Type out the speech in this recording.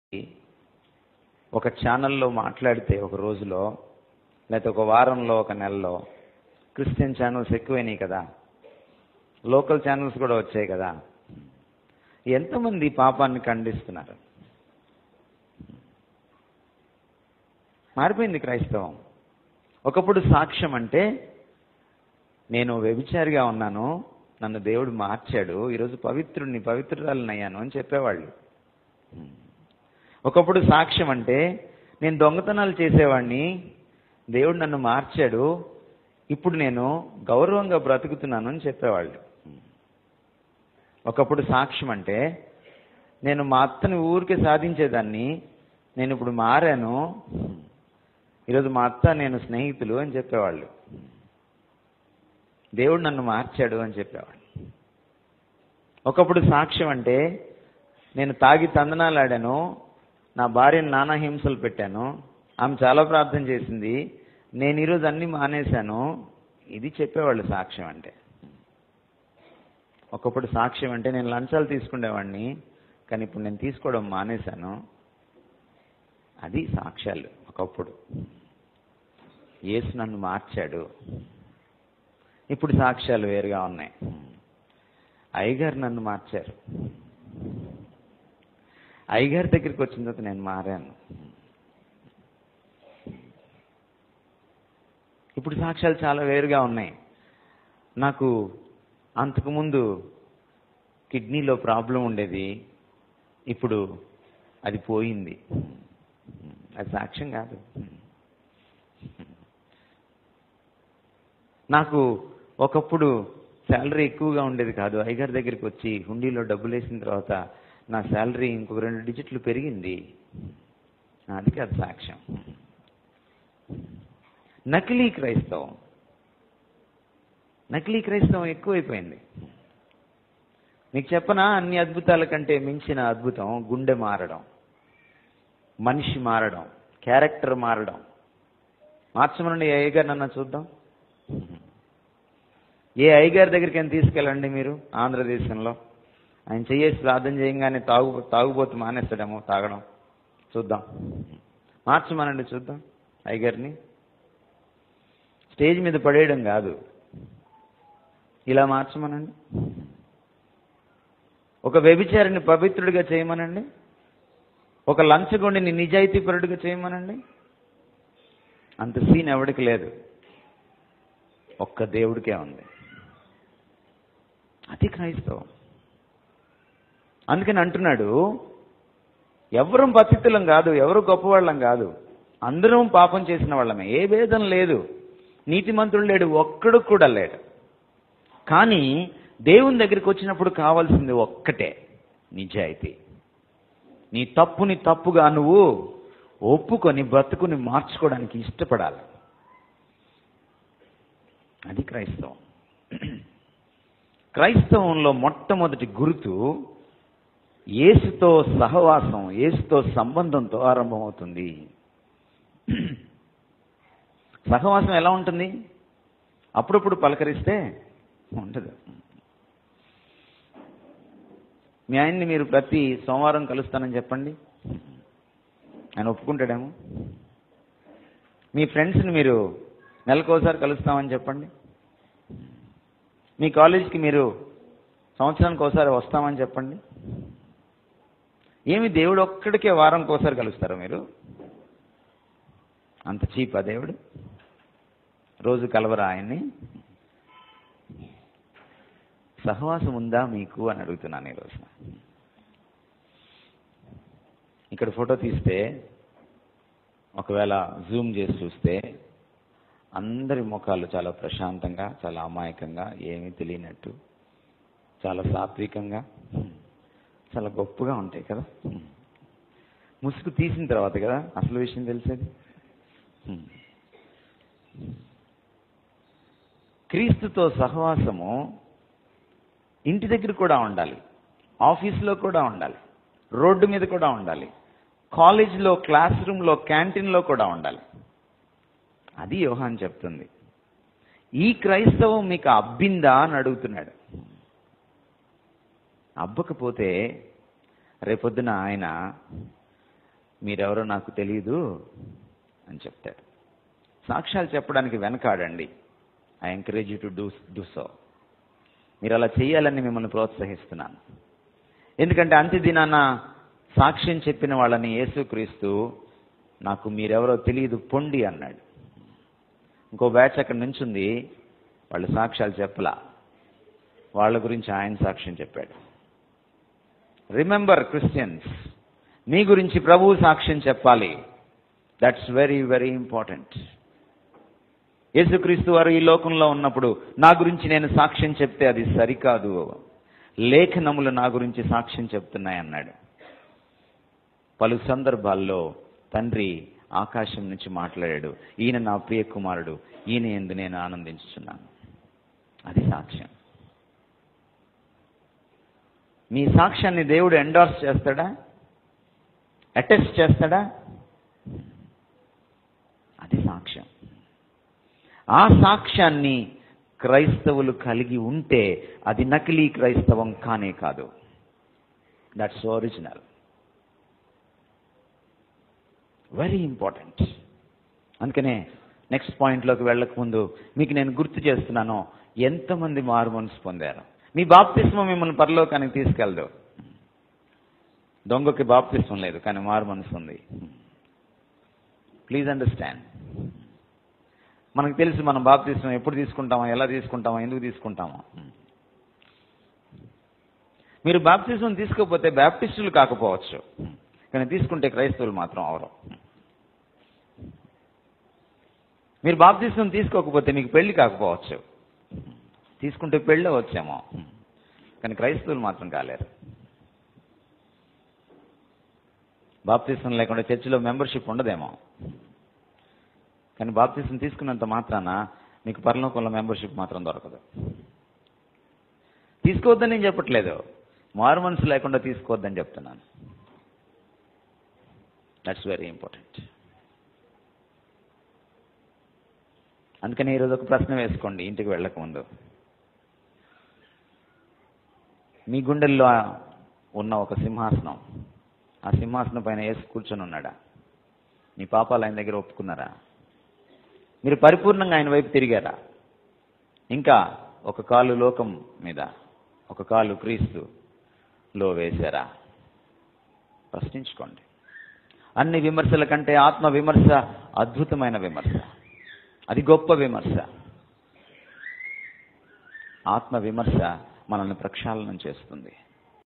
ఒక ఛానల్లో మాట్లాడితే ఒక రోజులో లేకపోతే ఒక వారంలో ఒక నెలలో క్రిస్టియన్ ఛానల్స్ ఎక్కువైనాయి కదా లోకల్ ఛానల్స్ కూడా వచ్చాయి కదా ఎంతమంది పాపాన్ని ఖండిస్తున్నారు మారిపోయింది క్రైస్తవం ఒకప్పుడు సాక్ష్యం అంటే నేను వ్యభిచారిగా ఉన్నాను నన్ను దేవుడు మార్చాడు ఈరోజు పవిత్రుడిని పవిత్రురాలని అయ్యాను అని చెప్పేవాళ్ళు ఒకప్పుడు సాక్ష్యం అంటే నేను దొంగతనాలు చేసేవాడిని దేవుడు నన్ను మార్చాడు ఇప్పుడు నేను గౌరవంగా బ్రతుకుతున్నాను అని చెప్పేవాళ్ళు ఒకప్పుడు సాక్ష్యం అంటే నేను మా అత్తని ఊరికే సాధించేదాన్ని నేను ఇప్పుడు మారాను ఈరోజు మా అత్త నేను స్నేహితులు అని చెప్పేవాళ్ళు దేవుడు నన్ను మార్చాడు అని చెప్పేవాళ్ళు ఒకప్పుడు సాక్ష్యం అంటే నేను తాగి తందనాలు ఆడాను నా భార్యను నానా హింసలు పెట్టాను ఆమె చాలా ప్రార్థన చేసింది నేను ఈరోజు అన్ని మానేశాను ఇది చెప్పేవాళ్ళు సాక్ష్యం అంటే ఒకప్పుడు సాక్ష్యం అంటే నేను లంచాలు తీసుకునేవాడిని కానీ ఇప్పుడు నేను తీసుకోవడం మానేశాను అది సాక్ష్యాలు ఒకప్పుడు యేసు నన్ను మార్చాడు ఇప్పుడు సాక్ష్యాలు వేరుగా ఉన్నాయి అయ్యగారు నన్ను మార్చారు అయ్యగారి దగ్గరికి వచ్చిన తర్వాత నేను మారాను ఇప్పుడు సాక్ష్యాలు చాలా వేరుగా ఉన్నాయి నాకు అంతకుముందు కిడ్నీలో ప్రాబ్లం ఉండేది ఇప్పుడు అది పోయింది అది సాక్ష్యం కాదు నాకు ఒకప్పుడు శాలరీ ఎక్కువగా ఉండేది కాదు అయ్యగారి దగ్గరికి వచ్చి హుండీలో డబ్బులు వేసిన తర్వాత నా శాలరీ ఇంకొక రెండు డిజిట్లు పెరిగింది అది కాదు సాక్ష్యం నకిలీ క్రైస్తవం నకిలీ క్రైస్తవం ఎక్కువైపోయింది మీకు చెప్పనా అన్ని అద్భుతాల కంటే మించిన అద్భుతం గుండె మారడం మనిషి మారడం క్యారెక్టర్ మారడం మార్చమనండి ఏ అయ్యగారు నన్ను చూద్దాం ఏ అయ్యగారి దగ్గరికి అని తీసుకెళ్ళండి మీరు ఆంధ్రదేశంలో ఆయన చెయ్యేసి ప్రార్థన చేయంగానే తాగు తాగుబోతు మానేస్తాడేమో తాగడం చూద్దాం మార్చమనండి చూద్దాం అయ్యగారిని స్టేజ్ మీద పడేయడం కాదు ఇలా మార్చమనండి ఒక వ్యభిచారిని పవిత్రుడిగా చేయమనండి ఒక లంచగొండిని నిజాయితీపరుడిగా చేయమనండి అంత సీన్ ఎవడికి లేదు ఒక్క దేవుడికే ఉంది అది క్రైస్తవం అందుకని అంటున్నాడు ఎవరు పతితులం కాదు ఎవరు గొప్పవాళ్ళం కాదు అందరం పాపం చేసిన వాళ్ళమే ఏ భేదం లేదు నీతిమంతుడు లేడు ఒక్కడు కూడా లేడు కానీ దేవుని దగ్గరికి వచ్చినప్పుడు కావాల్సింది ఒక్కటే నిజాయితీ నీ తప్పుని తప్పుగా నువ్వు ఒప్పుకొని బ్రతుకుని మార్చుకోవడానికి ఇష్టపడాలి అది క్రైస్తవం క్రైస్తవంలో మొట్టమొదటి గుర్తు ఏసుతో సహవాసం ఏసుతో సంబంధంతో ఆరంభమవుతుంది సహవాసం ఎలా ఉంటుంది అప్పుడప్పుడు పలకరిస్తే ఉండదు మీ ఆయన్ని మీరు ప్రతి సోమవారం కలుస్తానని చెప్పండి ఆయన ఒప్పుకుంటాడేమో మీ ఫ్రెండ్స్ని మీరు నెలకోసారి కలుస్తామని చెప్పండి మీ కాలేజీకి మీరు సంవత్సరానికి ఒకసారి వస్తామని చెప్పండి ఏమి దేవుడు ఒక్కడికే వారంకి ఒకసారి కలుస్తారా మీరు అంత చీపా దేవుడు రోజు కలవరా ఆయన్ని సహవాసం ఉందా మీకు అని అడుగుతున్నాను ఈరోజు ఇక్కడ ఫోటో తీస్తే ఒకవేళ జూమ్ చేసి చూస్తే అందరి ముఖాలు చాలా ప్రశాంతంగా చాలా అమాయకంగా ఏమీ తెలియనట్టు చాలా సాత్వికంగా చాలా గొప్పగా ఉంటాయి కదా ముసుగు తీసిన తర్వాత కదా అసలు విషయం తెలిసేది క్రీస్తుతో సహవాసము ఇంటి దగ్గర కూడా ఉండాలి ఆఫీస్లో కూడా ఉండాలి రోడ్డు మీద కూడా ఉండాలి కాలేజీలో క్లాస్ రూమ్లో క్యాంటీన్లో కూడా ఉండాలి అది యోహాన్ చెప్తుంది ఈ క్రైస్తవం మీకు అబ్బిందా అని అడుగుతున్నాడు అబ్బకపోతే రేపొద్దున ఆయన మీరెవరో నాకు తెలియదు అని చెప్తాడు సాక్ష్యాలు చెప్పడానికి వెనకాడండి I encourage you to do do so మీరు అలా చేయాలని మిమ్మల్ని ప్రోత్సహిస్తున్నాను ఎందుకంటే అంత్య దినాన సాక్ష్యం చెప్పిన వాళ్ళని యేసుక్రీస్తు నాకు మీరెవరో తెలియదు పొండి అన్నాడు ఇంకో బ్యాచ్ అక్కడ నుంచుంది వాళ్ళు సాక్ష్యాలు చెప్పలా వాళ్ళ గురించి ఆయన సాక్ష్యం చెప్పాడు రిమెంబర్ క్రిస్టియన్స్ మీ గురించి ప్రభువు సాక్ష్యం చెప్పాలి దట్స్ వెరీ వెరీ ఇంపార్టెంట్ యేసుక్రీస్తు వారు ఈ లోకంలో ఉన్నప్పుడు నా గురించి నేను సాక్ష్యం చెప్తే అది సరికాదు లేఖనములు నా గురించి సాక్ష్యం చెప్తున్నాయి అన్నాడు పలు సందర్భాల్లో తండ్రి ఆకాశం నుంచి మాట్లాడాడు ఈయన నా ప్రియ కుమారుడు ఈయన ఎందు నేను ఆనందించుచున్నాను అది సాక్ష్యం మీ సాక్ష్యాన్ని దేవుడు ఎండార్స్ చేస్తాడా అటెస్ట్ చేస్తాడా అది సాక్ష్యం ఆ సాక్ష్యాన్ని క్రైస్తవులు కలిగి ఉంటే అది నకిలీ క్రైస్తవం కానే కాదు దట్స్ ఒరిజినల్ వెరీ ఇంపార్టెంట్ అందుకనే నెక్స్ట్ పాయింట్లోకి వెళ్ళక ముందు మీకు నేను గుర్తు చేస్తున్నాను ఎంతమంది మారు మనసు పొందారు మీ బాప్తిస్మం మిమ్మల్ని పరలోకానికి తీసుకెళ్ళదు దొంగకి బాప్తిస్మం లేదు కానీ మారు మనసు ఉంది ప్లీజ్ అండర్స్టాండ్ మనకు తెలుసు మనం బాప్తిస్మం ఎప్పుడు తీసుకుంటామో ఎలా తీసుకుంటామో ఎందుకు తీసుకుంటామో మీరు బాప్తిస్మం తీసుకోకపోతే బ్యాప్టిస్టులు కాకపోవచ్చు కానీ తీసుకుంటే క్రైస్తవులు మాత్రం అవరు మీరు బాప్తిస్మం తీసుకోకపోతే మీకు పెళ్లి కాకపోవచ్చు తీసుకుంటే పెళ్ళి వచ్చేమో కానీ క్రైస్తవులు మాత్రం కాలేరు బాప్తిస్మం లేకుండా చర్చిలో మెంబర్షిప్ ఉండదేమో కానీ బాప్తిస్మం తీసుకున్నంత మాత్రాన మీకు పరలోకంలో మెంబర్షిప్ మాత్రం దొరకదు తీసుకోవద్దని నేను చెప్పట్లేదు మారు మనసు లేకుండా తీసుకోవద్దని చెప్తున్నాను దట్స్ వెరీ ఇంపార్టెంట్ అందుకని ఈరోజు ఒక ప్రశ్న వేసుకోండి ఇంటికి వెళ్ళక ముందు మీ గుండెల్లో ఉన్న ఒక సింహాసనం ఆ సింహాసనం పైన వేసి కూర్చొని ఉన్నాడా మీ పాపాలు ఆయన దగ్గర ఒప్పుకున్నారా మీరు పరిపూర్ణంగా ఆయన వైపు తిరిగారా ఇంకా ఒక కాలు లోకం మీద ఒక కాలు క్రీస్తులో వేశారా ప్రశ్నించుకోండి అన్ని విమర్శల కంటే ఆత్మ విమర్శ అద్భుతమైన విమర్శ అది గొప్ప విమర్శ ఆత్మ విమర్శ మనల్ని ప్రక్షాళనం చేస్తుంది